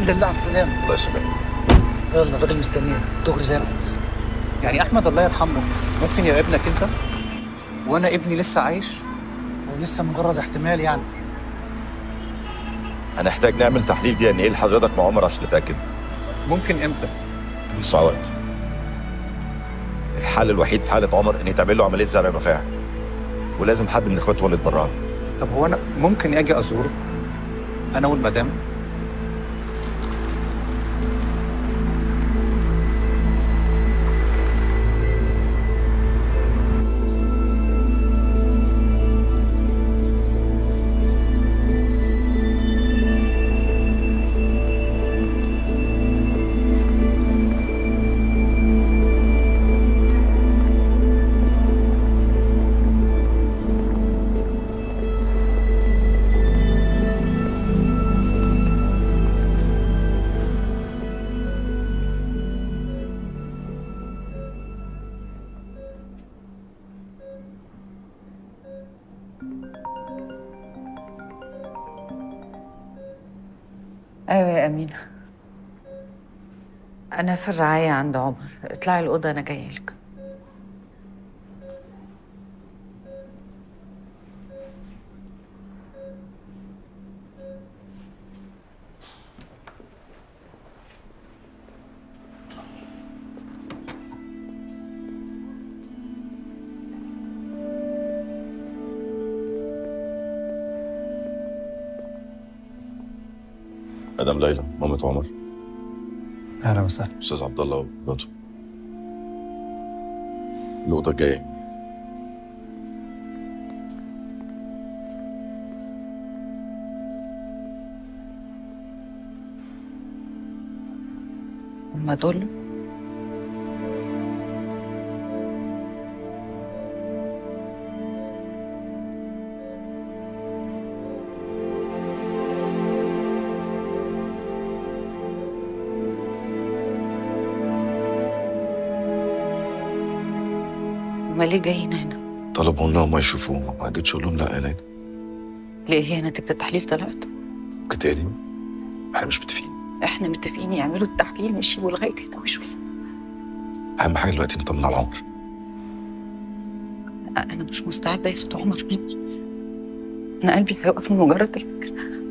الحمد لله على السلامه الله يسلمك يلا الراجل مستنينا دغري زي ما انت يعني احمد الله يرحمه ممكن يبقى ابنك انت وانا ابني لسه عايش هو لسه مجرد احتمال يعني هنحتاج نعمل تحليل دي ان ايه لحضرتك مع عمر عشان نتاكد ممكن امتى بسرعه وقت الحل الوحيد في حاله عمر ان يتعمل له عمليه زرع نخاع ولازم حد من اخواته هو اللي يتبرع له. طب هو انا ممكن اجي ازوره انا والمدام ايوه يا امينه انا في الرعايه عند عمر اطلعي الاوضه انا جايه لك مدام ليلى مامة عمر اهلا وسهلا استاذ عبد الله ومراته الاوضه الجايه هما دول هما ليه جايين هنا؟ طلبوا ان هم يشوفوه ما قدرتش اقول لهم لا يا ليلى ليه هي نتيجة التحليل طلعت؟ كنت دي احنا مش متفقين احنا متفقين يعملوا التحليل مش يجوا لغاية هنا ويشوفوا اهم حاجه دلوقتي نطمن على عمر انا مش مستعدة ياخدوا عمر مني انا قلبي هيوقف من مجرد الفكرة